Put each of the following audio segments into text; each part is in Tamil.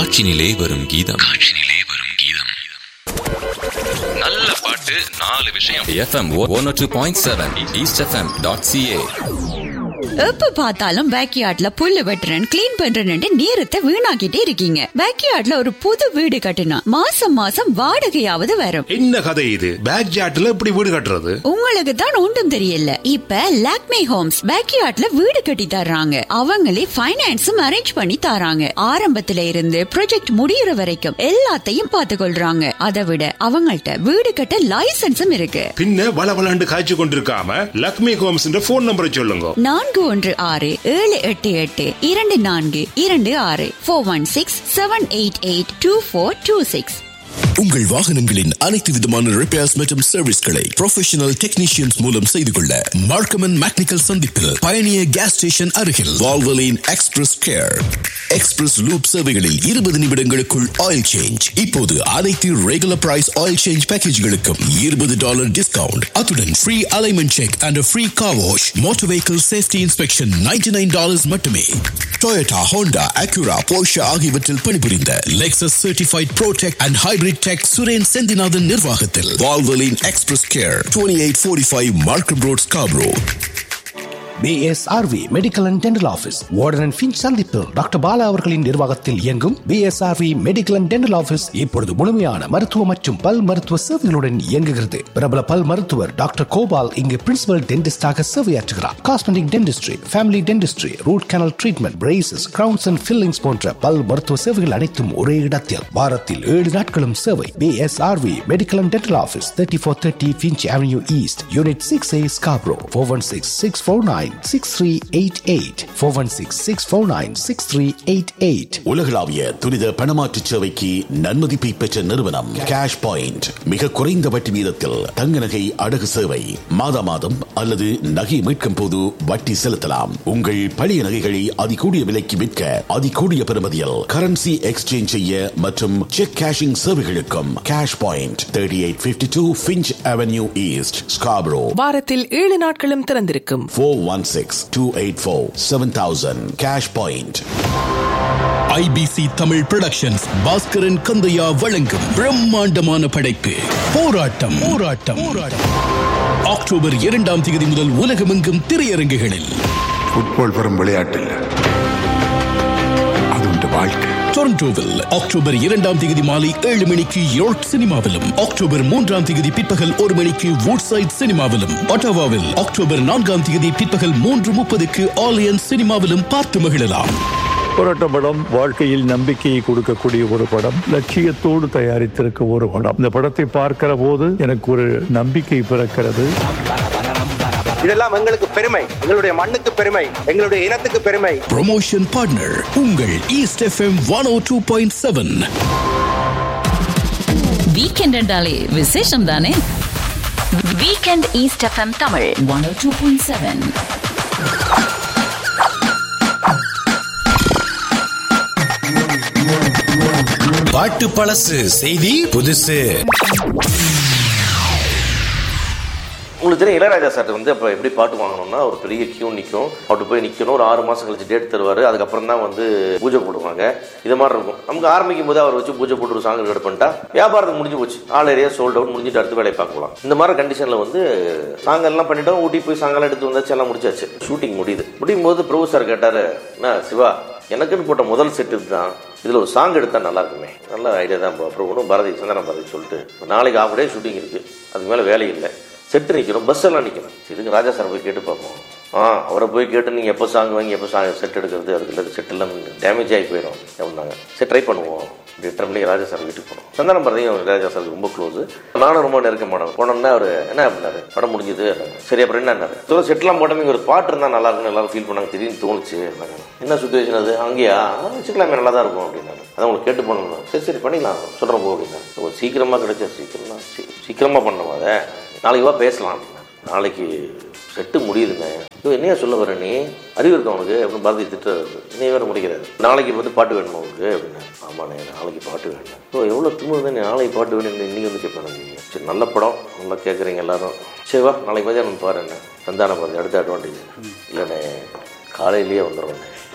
காட்சினிலே வரும் கீதம் காட்சினிலே வரும் கீதம் நல்ல பாட்டு நாலு விஷயம் FM one two point seven east FM dot CA எப்ப பார்த்தாலும் பேக்யார்ட்ல புல்லு வெட்டுறேன் கிளீன் பண்றேன்னு நேரத்தை வீணாக்கிட்டே இருக்கீங்க பேக்யார்ட்ல ஒரு புது வீடு கட்டினா மாசம் மாசம் வாடகையாவது வரும் என்ன கதை இது பேக் ஜாட்ல இப்படி வீடு கட்டுறது உங்களுக்கு தான் ஒன்றும் தெரியல இப்ப லாக்மே ஹோம்ஸ் பேக்யார்ட்ல வீடு கட்டி தர்றாங்க அவங்களே பைனான்ஸும் அரேஞ்ச் பண்ணி தராங்க ஆரம்பத்துல இருந்து ப்ராஜெக்ட் முடியற வரைக்கும் எல்லாத்தையும் பார்த்து கொள்றாங்க அதை விட அவங்கள்ட்ட வீடு கட்ட லைசன்ஸும் இருக்கு பின்ன வள வளண்டு காய்ச்சி கொண்டிருக்காம லக்ஷ்மி ஹோம்ஸ் ஃபோன் நம்பரை சொல்லுங்க நான்கு ஒன்று ஆறு ஏழு எட்டு எட்டு இரண்டு நான்கு இரண்டு ஆறு four one six seven eight eight two four two six உங்கள் வாகனங்களின் அனைத்து விதமான ரிப்பேர்ஸ் மற்றும் சர்வீஸ்களை ப்ரொஃபஷனல் டெக்னீஷியன்ஸ் மூலம் செய்து கொள்ள மார்க்கமன் மேக்னிக்கல் சந்திப்பில் பயணிய கேஸ் ஸ்டேஷன் அருகில் Valvoline express care express lube சேவைகளில் இருபது நிமிடங்களுக்குள் ஆயில் சேஞ்ச் இப்போது அனைத்து ரெகுலர் பிரைஸ் ஆயில் சேஞ்ச் பேக்கேஜ்களுக்கும் இருபது டாலர் டிஸ்கவுண்ட் அத்துடன் free alignment check and free car wash motor vehicle safety inspection ninety nine dollars மட்டுமே டொயோட்டா ஹோண்டா அக்யூரா போஷா ஆகியவற்றில் பணிபுரிந்த Lexus certified protech and hybrid tech Suren Senthinathan நிர்வாகத்தில் Valvoline express care twenty eight forty five Markham road Scarborough PSRV medical and dental office Warden and Finch சந்திப்பு டாக்டர் பாலா அவர்களின் நிர்வாகத்தில் இயங்கும் PSRV medical and dental office இப்பொழுது முழுமையான மருத்துவ மற்றும் பல் மருத்துவ சேவைகளுடன் இயங்குகிறது பிரபல பல் மருத்துவர் டாக்டர் கோபால் இங்கு பிரின்சிபல் டென்டிஸ்டாக சேவையாற்றுகிறார் cosmetic dentistry family dentistry root canal treatment braces crowns and fillings போன்ற பல் மருத்துவ சேவைகள் அனைத்தும் ஒரே இடத்தில் வாரத்தில் ஏழு நாட்களும் சேவை PSRV medical and dental office thirty four thirty Finch avenue east unit six A Scarborough four one six six four nine six three eight eight four one six six four nine six three eight eight உலகளாவிய துரித பணமாற்று சேவைக்கு நன்மதிப்பை பெற்ற நிறுவனம் கேஷ் பாயிண்ட் மிக குறைந்த வட்டி வீதத்தில் தங்க நகை அடகு சேவை மாதா மாதம் அல்லது நகை மீட்கும் போது வட்டி செலுத்தலாம் உங்கள் பழைய நகைகளை அதிகூடிய விலைக்கு விற்க அதிகூடிய பெறுமதியில் கரன்சி எக்ஸ்சேஞ்ச் செய்ய மற்றும் செக் கேஷிங் சேவைகளுக்கும் cash point thirty eight fifty two Finch avenue east Scarborough வாரத்தில் ஏழு நாட்களும் திறந்திருக்கும் four one six two eight four seven thousand cash point IBC Tamil productions Baskaran Kandiah வழங்கும் பிரம்மாண்டமான படைப்பு போராட்டம் போராட்டம் போராட்டம் அக்டோபர் இரண்டாம் தேதி முதல் உலகமெங்கும் திரையரங்குகளில் ஃபுட்பால் வெறும் விளையாட்டு இல்ல அது உண்டு வாழ்க்கை டொரண்டோவில் அக்டோபர் இரண்டாம் தேதி மாலை ஏழு மணிக்கு யோர்க் சினிமாவிலும் அக்டோபர் மூன்றாம் தேதி பிற்பகல் ஒரு மணிக்கு வூட்சைட் சினிமாவிலும் ஒட்டவாவில் அக்டோபர் நான்காம் தேதி பிற்பகல் மூன்று முப்பதுக்கு ஆலியன் சினிமாவிலும் பார்த்து மகிழலாம் போராட்ட படம் வாழ்க்கையில் நம்பிக்கையை கொடுக்கக்கூடிய ஒரு படம் லட்சியத்தோடு தயாரித்திருக்க ஒரு படம் இந்த படத்தை பார்க்கிற போது எனக்கு ஒரு நம்பிக்கை பிறக்கிறது இதெல்லாம் எங்களுக்கு பெருமை எங்களுடைய மண்ணுக்கு பெருமை எங்களுடைய இனத்துக்கு பெருமை ப்ரொமோஷன் பார்ட்னர் உங்கள் east FM one O two point seven weekend என்றாலே விசேஷம் தானே weekend east FM Tamil one two point seven பாட்டு பழசு செய்தி புதுசு உங்களுக்கு தெரியும் இளையராஜா சார் வந்து அப்போ எப்படி பாட்டு வாங்கணும்னா ஒரு பெரிய கியூ நிற்கும் அவர்கிட்ட போய் நிற்கணும் ஒரு ஆறு மாதம் கழிச்சு டேட் தருவார் அதுக்கப்புறம் தான் வந்து பூஜை போடுவாங்க இது மாதிரி இருக்கும் நமக்கு ஆரம்பிக்கும் போது அவர் வச்சு பூஜை போட்டு ஒரு சாங் ரெடி பண்ணிட்டா வியாபாரத்துக்கு முடிஞ்சு போச்சு ஆல் ஏரியா சோல்ட் அவுட் முடிஞ்சிட்டு அடுத்த வேலையை பார்க்கலாம் இந்த மாதிரி கண்டிஷனில் வந்து சாங் எல்லாம் பண்ணிட்டோம் ஊட்டி போய் சாங்கெல்லாம் எடுத்து வந்தாச்சு எல்லாம் முடிச்சாச்சு ஷூட்டிங் முடியுது முடியும் போது பிரபு சார் கேட்டார் என்ன சிவா எனக்குன்னு போட்ட முதல் செட்டு இதுதான் இதில் ஒரு சாங் எடுத்தால் நல்லா இருக்குமே நல்ல ஐடியா தான் அப்புறம் ஒன்றும் பாரதி சந்திரன் பாரதி சொல்லிட்டு நாளைக்கு ஆஃப் டே ஷூட்டிங் இருக்குது அதுக்கு மேலே வேலை இல்லை செட்டு நிற்கணும் பஸ் எல்லாம் நிற்கணும் இதுக்கு ராஜா சார் போய் கேட்டு பார்ப்போம் ஆ அவரை போய் கேட்டு நீங்கள் எப்போ சாங் வாங்கி எப்போ சாங் செட் எடுக்கிறது அதுக்கு இல்லை செட் எல்லாம் டேமேஜ் ஆகி போயிடும் அப்படின்னாங்க சரி ட்ரை பண்ணுவோம் எட்டரை மணிக்கு ராஜா சார் வீட்டுக்கு போனோம் சந்தானம் பாரதியும் ராஜா சாருக்கு ரொம்ப க்ளோஸ் நானும் ரொம்ப நெருக்கமானவன் போனோம்னா அவர் என்ன அப்படின்னாரு படம் முடிஞ்சது சரி அப்புறம் என்னன்னாரு சொல்ல செட்லாம் போட்டோம் இங்கே ஒரு பாட்டு இருந்தால் நல்லா இருக்கும்னு எல்லாரும் ஃபீல் பண்ணாங்க திடீர்னு தோணுச்சு என்ன சுச்சுவேஷன் அது அங்கேயா வச்சுக்கலாமே நல்லா தான் இருக்கும் அப்படின்னாரு அதான் உங்களுக்கு கேட்டு பண்ணணும் சரி சரி பண்ணிக்கலாம் சொல்கிறேன் போ அப்படின்னா ஒரு சீக்கிரமாக கிடைச்சா சீக்கிரமா சீக்கிரமாக பண்ணணும் அதை நாளைக்கு வா பேசலாம் நாளைக்கு செட்டு முடியுதுங்க இவன் என்னையா சொல்ல வர நீ அறிவு இருக்கா உனக்கு அப்படின்னு பாரதி திட்டுறாரு நீ வேற முடிக்கிறாரு நாளைக்கு வந்து பாட்டு வேணுமா உங்களுக்கு அப்படின்னு ஆமாண்ணே நாளைக்கு பாட்டு வேணும் ஓ எவ்வளோ தும்முது நீ நாளைக்கு பாட்டு வேணும் இன்னைக்கு வந்து கேட்பேன் நீங்கள் சரி நல்ல படம் நல்லா கேட்குறீங்க எல்லாரும் சரி வா நாளைக்கு மதியானம் பாரு என்ன சந்தானம் பாருங்க அடுத்த அட்வான்டேஜ் இல்லைண்ணே காலையிலேயே வந்துடுவேண்ணே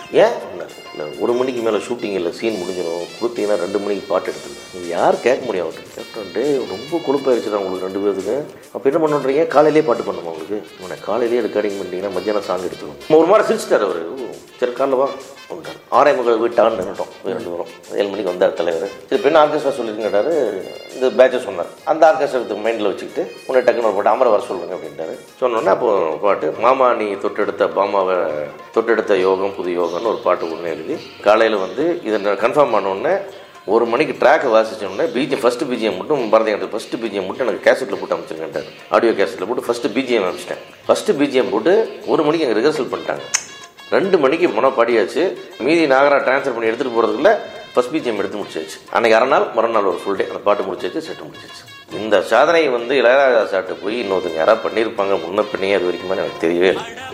ஏன் அப்படின்னாரு. இல்லை ஒரு மணிக்கு மேலே ஷூட்டிங் இல்லை சீன் முடிஞ்சிடும் கொடுத்தீங்கன்னா ரெண்டு மணிக்கு பாட்டு எடுத்துருக்கேன் இது யார் கேட்க முடியும் அவர்கிட்ட கேப்டன் டே ரொம்ப கொழுப்பாயிருச்சுடா உங்களுக்கு ரெண்டு பேருக்கு அப்போ என்ன பண்ணுறீங்க காலையிலே பாட்டு பண்ணுமா உங்களுக்கு உன்னை காலையிலேயே ரெக்கார்டிங் பண்ணிட்டீங்கன்னா மத்தியானம் சாங் எடுத்துக்கணும் ஒரு மாதிரி சிரிச்சிட்டார் அவர் சரி காலைல வா அப்படின்ட்டார் ஆறே முக்கால் வீட்டான்னு நின்றுட்டோம் ரெண்டு பேரும் ஏழு மணிக்கு வந்தார் தலைவர் சரி பெண் ஆர்கெஸ்ட்ரா சொல்லியிருந்தாரு இந்த பேட்சை சொன்னார் அந்த ஆர்கெஸ்ட்ரா மைண்டில் வச்சுக்கிட்டு உன்னை டக்குன்னு ஒரு பாட்டு அமர வர சொல்லுங்க அப்படின்ட்டாரு சொன்னோன்னே அப்போ பாட்டு மாமா நீ தொட்டெடுத்த பாமாவை தொட்டெடுத்த யோகம் புது யோகம்னு ஒரு பாட்டு ஒன்று எழுதி காலையில் வந்து இதை கன்ஃபார்ம் பண்ணோடனே ஒரு மணிக்கு ட்ராக்கை வாசிச்சோடனே பிஜிஎம் ஃபஸ்ட்டு பிஜிஎம் மட்டும் பரதநாட்டியம் ஃபஸ்ட்டு பிஜிஎம் மட்டும் எனக்கு கேசட்டில் போட்டு அமைச்சிருக்கேன் ஆடியோ கேசட்டில் போட்டு ஃபஸ்ட்டு பிஜிஎம் அமைச்சிட்டேன் ஃபஸ்ட்டு பிஜிஎம் போட்டு ஒரு மணிக்கு அங்கே ரிஹர்சல் பண்ணிட்டாங்க ரெண்டு மணிக்கு மனம் பாடியாச்சு மீதி நாகரா ட்ரான்ஸ்ஃபர் பண்ணி எடுத்துகிட்டு போகிறதுக்குள்ள ஃபஸ்ட் பிஜிஎம் எடுத்து முடிச்சாச்சு அன்னைக்கு அரை நாள் மறுநாள் ஒரு ஃபுல் டே அந்த பாட்டு முடிச்சாச்சு செட்டு முடிச்சாச்சு இந்த சாதனை வந்து இளையராஜா சார்ட்டு போய் இன்னொருத்தங்க யாராவது பண்ணியிருப்பாங்க முன்ன பின்னே அது வரைக்குமே எனக்கு தெரியவே இல்லை